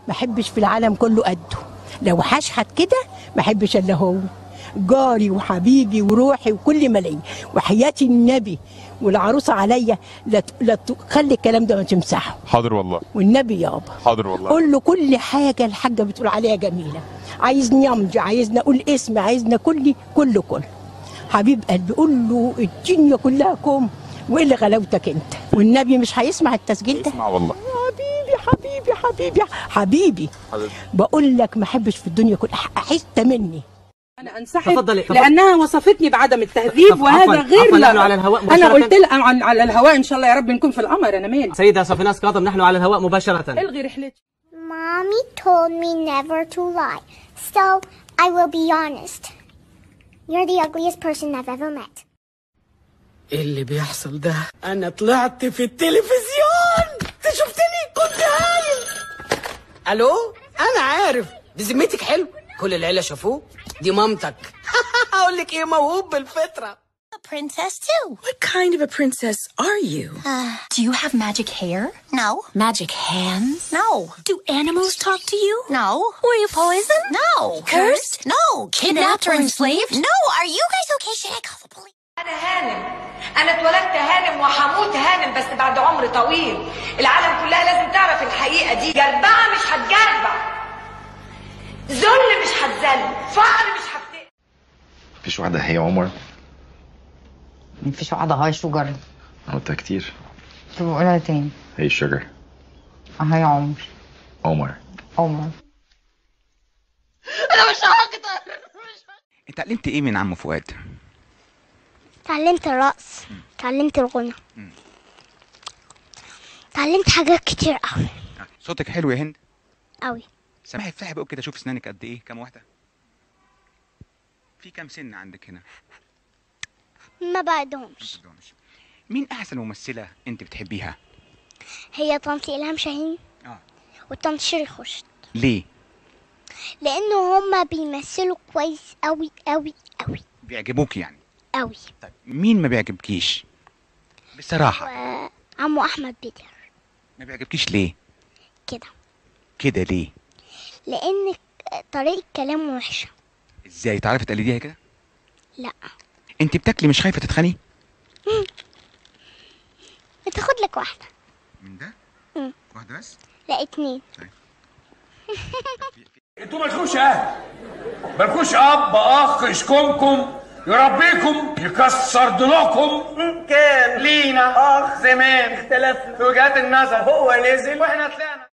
ما احبش في العالم كله قده لو حشحت كده ما احبش الا هو جاري وحبيبي وروحي وكل ما ليا وحياتي النبي والعروسه عليا لا ت- لا تخلي الكلام ده ما تمسحه حاضر والله والنبي يابا حاضر والله قول له كل حاجه الحاجه بتقول عليها جميله عايزني امضي عايزني اقول اسمي عايزني كلي كله كل حبيب قلبي قول له الدنيا كلها كوم وايه اللي غلاوتك انت والنبي مش هيسمع التسجيل ده اسمع والله حبيبي حبيبي حبيبي حبيبي حبيبي. بقول لك ما احبش في الدنيا كل حته مني انا انسحب تفضلي، تفضلي. لانها وصفتني بعدم التهذيب طب وهذا عفواً، غير عفواً، لا نحن على الهواء انا مباشرة. قلت لها عن- على الهواء ان شاء الله يا رب نكون في القمر انا مالي سيدة صفيناس كاظم نحن على الهواء مباشرة الغي رحلتي Mommy told me never to lie, so I will be honest. You're the ugliest person I've ever met. ايه اللي بيحصل ده انا طلعت في التلفزيون انت شفتني كنت هايل الو انا عارف بذمتك حلو كل العيله شافوه دي مامتك اقول لك ايه موهوب بالفطره a princess too. What kind of a princess are you? Do you have magic hair? No. Magic hands? No. Do animals talk to you? No. Were you poisoned? No. Cursed? No. Kidnapped or enslaved? No. Are you guys okay? Should I call the police? أنا هانم أنا اتولدت هانم وهموت هانم بس بعد عمر طويل العالم كلها لازم تعرف الحقيقة دي جربعة مش هتجربع ذل مش هتذل فقر مش هت مفيش واحدة هي عمر مفيش واحدة هاي شوجر أنا قلتها كتير طب قولها تاني هي شجر هاي عمر عمر عمر اتعلمت ايه من عم فؤاد؟ تعلمت الرقص تعلمت الغنى تعلمت حاجات كتير قوي صوتك حلو يا هند قوي سامحي افتحي بقى كده شوف اسنانك قد ايه كام واحده في كام سن عندك هنا ما بعدهمش مين احسن ممثله انت بتحبيها هي طنط إلهام شاهين اه وطنط شيري خورشيد ليه لأنه هما بيمثلوا كويس قوي قوي قوي بيعجبوك يعني قوي طيب مين ما بيعجبكيش بصراحه وعمو أحمد بدر ما بيعجبكيش ليه كده كده ليه لأن طريقة كلامه وحشة ازاي تعرفي تقلديها كده لا انت بتاكلي مش خايفه تتخني بتاخد لك واحدة من ده مم. واحده بس لا اتنين انتوا مالكوش اهل مالكوش اب اخ يشكمكم يربيكم يكسر ضلوعكم كان لينا اخ زمان اختلفنا في وجهات النظر هو نزل واحنا طلعنا